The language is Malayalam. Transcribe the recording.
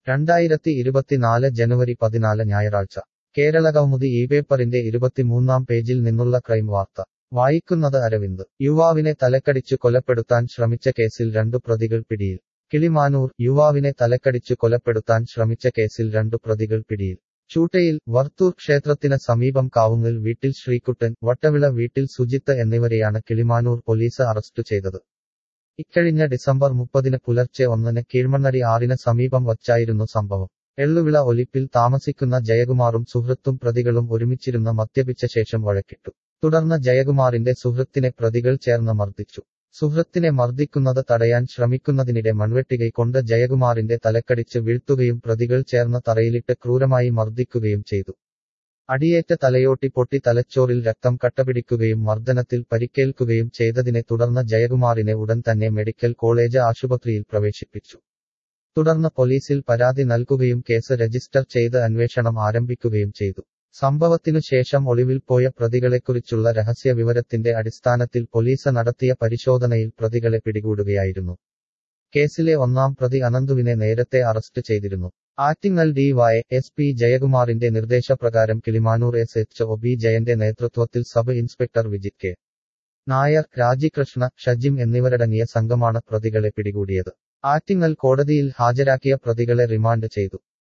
രണ്ടായിരത്തി ഇരുപത്തിനാല് ജനുവരി പതിനാല് ഞായറാഴ്ച കേരളകൗമുദി ഈ പേപ്പറിന്റെ ഇരുപത്തിമൂന്നാം പേജിൽ നിന്നുള്ള ക്രൈം വാർത്ത വായിക്കുന്നത് അരവിന്ദ് യുവാവിനെ തലക്കടിച്ചു കൊലപ്പെടുത്താൻ ശ്രമിച്ച കേസിൽ രണ്ടു പ്രതികൾ പിടിയിൽ കിളിമാനൂർ യുവാവിനെ തലക്കടിച്ചു കൊലപ്പെടുത്താൻ ശ്രമിച്ച കേസിൽ രണ്ടു പ്രതികൾ പിടിയിൽ ചൂട്ടയിൽ വർത്തൂർ ക്ഷേത്രത്തിന് സമീപം കാവുങ്ങൽ വീട്ടിൽ ശ്രീകുട്ടൻ വട്ടവിള വീട്ടിൽ സുജിത്ത് എന്നിവരെയാണ് കിളിമാനൂർ പോലീസ് അറസ്റ്റ് ചെയ്തത് ഇക്കഴിഞ്ഞ ഡിസംബർ മുപ്പതിന് പുലർച്ചെ ഒന്നിന് കീഴ്മണ്ണടി ആറിന് സമീപം വച്ചായിരുന്നു സംഭവം എള്ളുവിള ഒലിപ്പിൽ താമസിക്കുന്ന ജയകുമാറും സുഹൃത്തും പ്രതികളും ഒരുമിച്ചിരുന്ന് മദ്യപിച്ച ശേഷം വഴക്കിട്ടു തുടർന്ന് ജയകുമാറിന്റെ സുഹൃത്തിനെ പ്രതികൾ ചേർന്ന് മർദ്ദിച്ചു സുഹൃത്തിനെ മർദ്ദിക്കുന്നത് തടയാൻ ശ്രമിക്കുന്നതിനിടെ മൺവെട്ടികൈ കൊണ്ട് ജയകുമാറിന്റെ തലക്കടിച്ച് വീഴ്ത്തുകയും പ്രതികൾ ചേർന്ന് തറയിലിട്ട് ക്രൂരമായി മർദ്ദിക്കുകയും ചെയ്തു അടിയേറ്റ തലയോട്ടി പൊട്ടി തലച്ചോറിൽ രക്തം കട്ടപിടിക്കുകയും മർദ്ദനത്തിൽ പരിക്കേൽക്കുകയും ചെയ്തതിനെ തുടർന്ന് ജയകുമാറിനെ ഉടൻ തന്നെ മെഡിക്കൽ കോളേജ് ആശുപത്രിയിൽ പ്രവേശിപ്പിച്ചു തുടർന്ന് പോലീസിൽ പരാതി നൽകുകയും കേസ് രജിസ്റ്റർ ചെയ്ത് അന്വേഷണം ആരംഭിക്കുകയും ചെയ്തു സംഭവത്തിനു ശേഷം ഒളിവിൽ പോയ പ്രതികളെക്കുറിച്ചുള്ള രഹസ്യ വിവരത്തിന്റെ അടിസ്ഥാനത്തിൽ പോലീസ് നടത്തിയ പരിശോധനയിൽ പ്രതികളെ പിടികൂടുകയായിരുന്നു കേസിലെ ഒന്നാം പ്രതി അനന്തുവിനെ നേരത്തെ അറസ്റ്റ് ചെയ്തിരുന്നു Attingal D Y S P ജയകുമാറിന്റെ നിർദ്ദേശപ്രകാരം Kilimanoor S H O B ജയന്റെ നേതൃത്വത്തിൽ sub inspector Vijith K Nair Rajikrishna Shajim എന്നിവരടങ്ങിയ സംഘമാണ് പ്രതികളെ പിടികൂടിയത് ആറ്റിങ്ങൽ കോടതിയിൽ ഹാജരാക്കിയ പ്രതികളെ റിമാൻഡ് ചെയ്തു